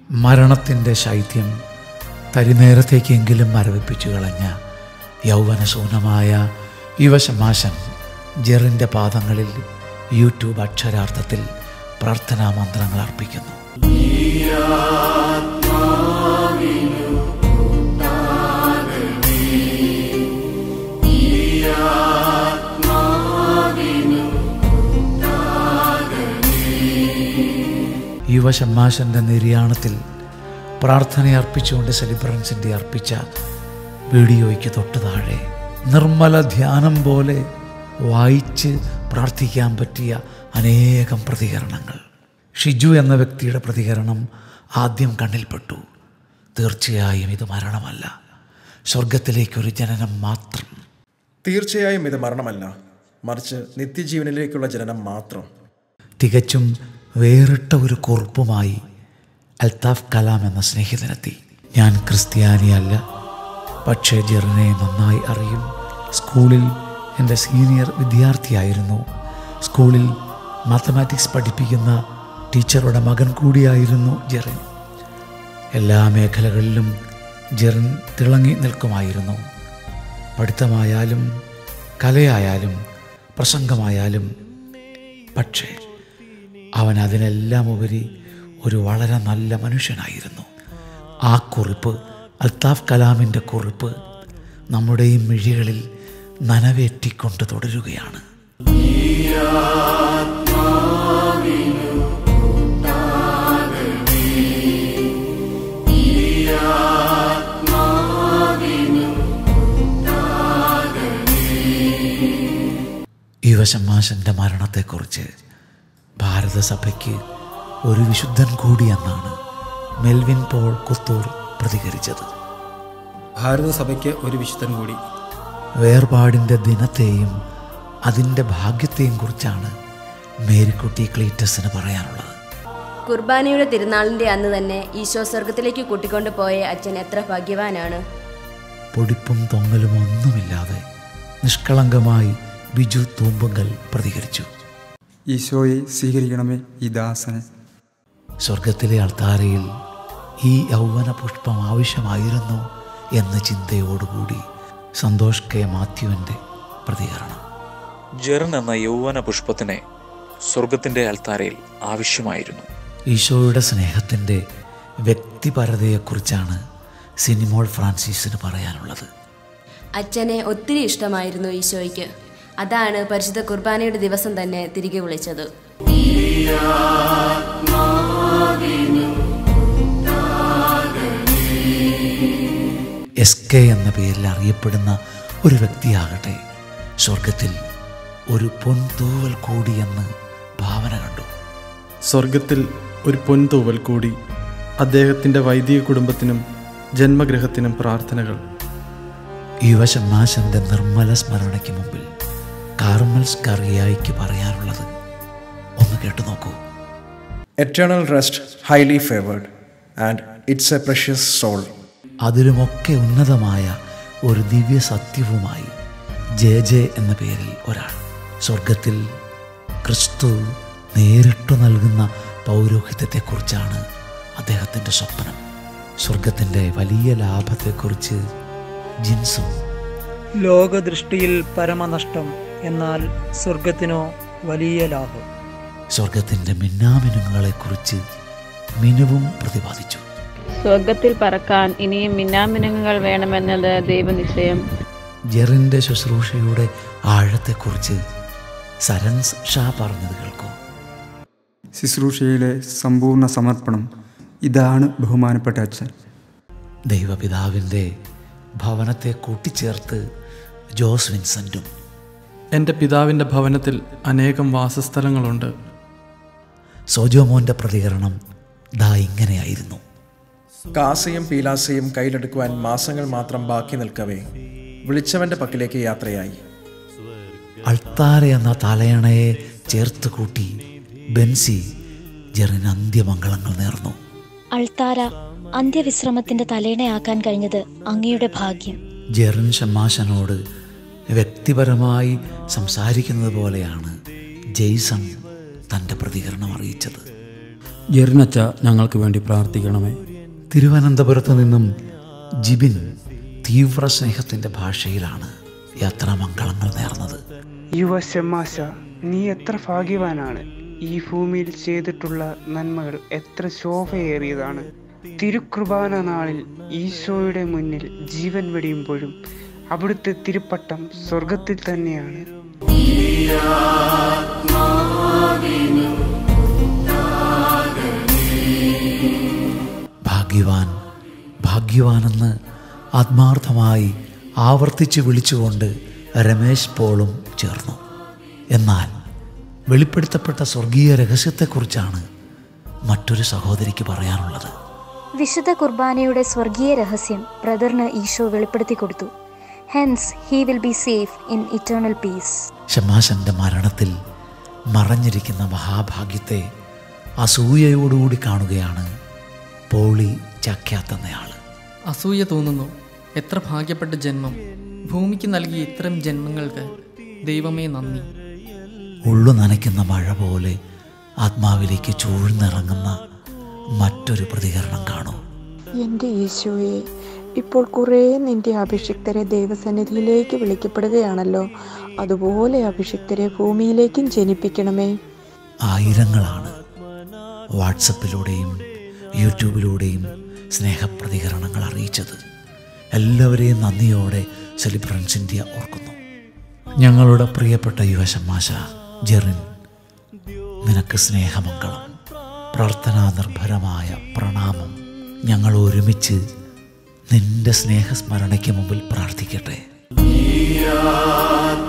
മരണത്തിൻ്റെ ശൈത്യം തരിനേരത്തേക്കെങ്കിലും മരവിപ്പിച്ചു കളഞ്ഞ യൗവനശൂന്യമായ യുവശമാശൻ ജെറിൻ്റെ പാദങ്ങളിൽ യൂട്യൂബ് അക്ഷരാർത്ഥത്തിൽ പ്രാർത്ഥനാ മന്ത്രങ്ങൾ അർപ്പിക്കുന്നു യുവശമ്മാശൻ്റെ നിര്യാണത്തിൽ പ്രാർത്ഥനയർപ്പിച്ചുകൊണ്ട് സെലിബ്രൻസിൻ്റെ അർപ്പിച്ച വീഡിയോയ്ക്ക് തൊട്ട് താഴെ നിർമ്മല ധ്യാനം പോലെ വായിച്ച് പ്രാർത്ഥിക്കാൻ പറ്റിയ അനേകം പ്രതികരണങ്ങൾ ഷിജു എന്ന വ്യക്തിയുടെ പ്രതികരണം ആദ്യം കണ്ണിൽപ്പെട്ടു തീർച്ചയായും ഇത് മരണമല്ല സ്വർഗത്തിലേക്കൊരു ജനനം മാത്രം തീർച്ചയായും ഇത് മരണമല്ല മറിച്ച് നിത്യജീവനിലേക്കുള്ള ജനനം മാത്രം തികച്ചും വേറിട്ട ഒരു കുറിപ്പുമായി അൽത്താഫ് കലാം എന്ന സ്നേഹിതനെത്തി ഞാൻ ക്രിസ്ത്യാനിയല്ല പക്ഷേ ജെറിനെ നന്നായി അറിയും സ്കൂളിൽ എൻ്റെ സീനിയർ വിദ്യാർത്ഥിയായിരുന്നു സ്കൂളിൽ മാത്തമാറ്റിക്സ് പഠിപ്പിക്കുന്ന ടീച്ചറുടെ മകൻ കൂടിയായിരുന്നു ജെറിൻ എല്ലാ മേഖലകളിലും ജെറിൻ തിളങ്ങി നിൽക്കുമായിരുന്നു പഠിത്തമായാലും കലയായാലും പ്രസംഗമായാലും പക്ഷേ അവൻ അതിനെല്ലാം ഉപരി ഒരു വളരെ നല്ല മനുഷ്യനായിരുന്നു ആ കുറിപ്പ് അൽത്താഫ് കലാമിൻ്റെ കുറിപ്പ് നമ്മുടെയും മിഴികളിൽ നനവേറ്റിക്കൊണ്ട് തുടരുകയാണ് യുവശമ്മാശൻ്റെ മരണത്തെക്കുറിച്ച് ഭാരതസഭയ്ക്ക് ഒരു വിശുദ്ധൻ കൂടിയെന്നാണ് മെൽവിൻ പോൾ കുത്തൂർ പ്രതികരിച്ചത് ഭാരതസഭയ്ക്ക് ഒരു വിശുദ്ധൻ കൂടി വേർപാടിൻ്റെ ദിനത്തെയും അതിൻ്റെ ഭാഗ്യത്തെയും കുറിച്ചാണ് മേരിക്കുട്ടി ക്ലീറ്റസിന് പറയാനുള്ളത് കുർബാനയുടെ തിരുനാളിന്റെ അന്ന് തന്നെ ഈശോ സ്വർഗത്തിലേക്ക് കൂട്ടിക്കൊണ്ടു പോയ അച്ഛൻ എത്ര ഭാഗ്യവാനാണ് പൊടിപ്പും തൊങ്ങലും ഒന്നുമില്ലാതെ നിഷ്കളങ്കമായി ബിജു തൂമ്പുങ്കൽ പ്രതികരിച്ചു ഈശോയെ സ്വീകരിക്കണമേ ഈ ദാസനെ സ്വർഗത്തിലെ അൾത്താരയിൽ ഈ യൗവന പുഷ്പം ആവശ്യമായിരുന്നു എന്ന ചിന്തയോടുകൂടി സന്തോഷ് കെ മാത്യുവിൻ്റെ പ്രതികരണം ജെറൻ എന്ന യൗവന പുഷ്പത്തിനെ സ്വർഗത്തിന്റെ അൽത്താരയിൽ ആവശ്യമായിരുന്നു ഈശോയുടെ സ്നേഹത്തിൻ്റെ വ്യക്തിപരതയെക്കുറിച്ചാണ് സിനിമോൾ ഫ്രാൻസിസിന് പറയാനുള്ളത് അച്ഛനെ ഒത്തിരി ഇഷ്ടമായിരുന്നു ഈശോയ്ക്ക് അതാണ് പരിശുദ്ധ കുർബാനയുടെ ദിവസം തന്നെ തിരികെ വിളിച്ചത് എസ് കെ എന്ന പേരിൽ അറിയപ്പെടുന്ന ഒരു വ്യക്തിയാകട്ടെ സ്വർഗത്തിൽ ഒരു പൊൻതൂവൽ കൂടിയെന്ന് ഭാവന കണ്ടു സ്വർഗത്തിൽ ഒരു പൊൻതൂവൽ കൂടി അദ്ദേഹത്തിൻ്റെ വൈദിക കുടുംബത്തിനും ജന്മഗൃഹത്തിനും പ്രാർത്ഥനകൾ യുവശമ്മാശന്റെ നിർമ്മല സ്മരണയ്ക്ക് മുമ്പിൽ കാർമൽ സ്കറിയായിക്ക് പറയാനുള്ളത് ഒന്ന് കേട്ടു നോക്കൂ eternal rest highly favoured and it's a precious soul അതിലുമൊക്കെ ഉന്നതമായ ഒരു ദിവ്യ സത്യവുമായി ജെ ജെ എന്ന പേരിൽ ഒരാൾ സ്വർഗത്തിൽ ക്രിസ്തു നേരിട്ടു നൽകുന്ന പൗരോഹിത്യത്തെക്കുറിച്ചാണ് അദ്ദേഹത്തിൻ്റെ സ്വപ്നം സ്വർഗത്തിൻ്റെ വലിയ ലാഭത്തെക്കുറിച്ച് ജിൻസും ലോകദൃഷ്ടിയിൽ പരമനഷ്ടം എന്നാൽ സ്വർഗത്തിനോ വലിയ ലാഭം സ്വർഗത്തിൻ്റെ മിന്നാമിനുങ്ങളെക്കുറിച്ച് മിനുവും പ്രതിപാദിച്ചു സ്വർഗത്തിൽ പറക്കാൻ ഇനിയും മിന്നാമിനുങ്ങുകൾ വേണമെന്നത് ദൈവനിശ്ചയം ജെറിൻ്റെ ശുശ്രൂഷയുടെ ആഴത്തെക്കുറിച്ച് സരൻസ് ഷാ പറഞ്ഞത് കേൾക്കൂ ശുശ്രൂഷയിലെ സമ്പൂർണ്ണ സമർപ്പണം ഇതാണ് ബഹുമാനപ്പെട്ട അച്ഛൻ ദൈവപിതാവിൻ്റെ ഭവനത്തെ കൂട്ടിച്ചേർത്ത് ജോസ് വിൻസെൻറ്റും എൻ്റെ പിതാവിൻ്റെ ഭവനത്തിൽ അനേകം വാസസ്ഥലങ്ങളുണ്ട് സോജോമോൻ്റെ പ്രതികരണം ദാ ഇങ്ങനെയായിരുന്നു കാസയും പീലാസയും കയ്യിലെടുക്കുവാൻ മാസങ്ങൾ മാത്രം ബാക്കി നിൽക്കവേ വിളിച്ചവന്റെ പക്കലേക്ക് യാത്രയായി അൾത്താര എന്ന തലയണയെ ചേർത്ത് കൂട്ടി ബെൻസി ജെറിന് അന്ത്യമംഗളങ്ങൾ നേർന്നു അൾത്താര അന്ത്യവിശ്രമത്തിന്റെ തലേണയാക്കാൻ കഴിഞ്ഞത് അങ്ങയുടെ ഭാഗ്യം ജെറിൻ ഷമാശനോട് വ്യക്തിപരമായി സംസാരിക്കുന്നത് പോലെയാണ് ജെയ്സൺ തൻ്റെ പ്രതികരണം അറിയിച്ചത് ജെറിനച്ച ഞങ്ങൾക്ക് വേണ്ടി പ്രാർത്ഥിക്കണമേ തിരുവനന്തപുരത്ത് നിന്നും ജിബിൻ തീവ്ര സ്നേഹത്തിൻ്റെ ഭാഷയിലാണ് യാത്രാമംഗളങ്ങൾ നേർന്നത് യുവശമാശ നീ എത്ര ഭാഗ്യവാനാണ് ഈ ഭൂമിയിൽ ചെയ്തിട്ടുള്ള നന്മകൾ എത്ര ശോഭയേറിയതാണ് തിരുകൃപാന നാളിൽ ഈശോയുടെ മുന്നിൽ ജീവൻ വെടിയുമ്പോഴും അവിടുത്തെ തിരുപ്പട്ടം സ്വർഗത്തിൽ തന്നെയാണ് ഭാഗ്യവാൻ ഭാഗ്യവാനെന്ന് ആത്മാർത്ഥമായി ആവർത്തിച്ച് വിളിച്ചുകൊണ്ട് രമേശ് പോളും ചേർന്നു എന്നാൽ വെളിപ്പെടുത്തപ്പെട്ട സ്വർഗീയ രഹസ്യത്തെക്കുറിച്ചാണ് മറ്റൊരു സഹോദരിക്ക് പറയാനുള്ളത് വിശുദ്ധ കുർബാനയുടെ സ്വർഗീയ രഹസ്യം ബ്രദറിന് ഈശോ വെളിപ്പെടുത്തി കൊടുത്തു hence he will be safe in eternal peace ഷമാശന്റെ മരണത്തിൽ മറഞ്ഞിരിക്കുന്ന മഹാഭാഗ്യത്തെ അസൂയയോടുകൂടി കാണുകയാണ് പോളി ചക്യാത്തെന്നയാൾ അസൂയ തോന്നുന്നു എത്ര ഭാഗ്യപ്പെട്ട ജന്മം ഭൂമിക്ക് നൽകിയ ഇത്തരം ജന്മങ്ങൾക്ക് ദൈവമേ നന്ദി ഉള്ളു നനയ്ക്കുന്ന മഴ പോലെ ആത്മാവിലേക്ക് ചൂഴ്ന്നിറങ്ങുന്ന മറ്റൊരു പ്രതികരണം കാണൂ എൻ്റെ ഈശോയെ ഇപ്പോൾ കുറേ നിന്റെ അഭിഷിക്തരെ ദൈവസന്നിധിയിലേക്ക് വിളിക്കപ്പെടുകയാണല്ലോ അതുപോലെ അഭിഷിക്തരെ ഭൂമിയിലേക്കും ജനിപ്പിക്കണമേ ആയിരങ്ങളാണ് വാട്സപ്പിലൂടെയും യൂട്യൂബിലൂടെയും സ്നേഹപ്രതികരണങ്ങൾ അറിയിച്ചത് എല്ലാവരെയും നന്ദിയോടെ സെലിബ്രൻസ് ഇന്ത്യ ഓർക്കുന്നു ഞങ്ങളുടെ പ്രിയപ്പെട്ട യുവശമാശ ജെറിൻ നിനക്ക് സ്നേഹമംഗളം പ്രാർത്ഥനാ നിർഭരമായ പ്രണാമം ഞങ്ങൾ ഒരുമിച്ച് നിന്റെ സ്നേഹസ്മരണയ്ക്ക് മുമ്പിൽ പ്രാർത്ഥിക്കട്ടെ ഈ ആത്മാ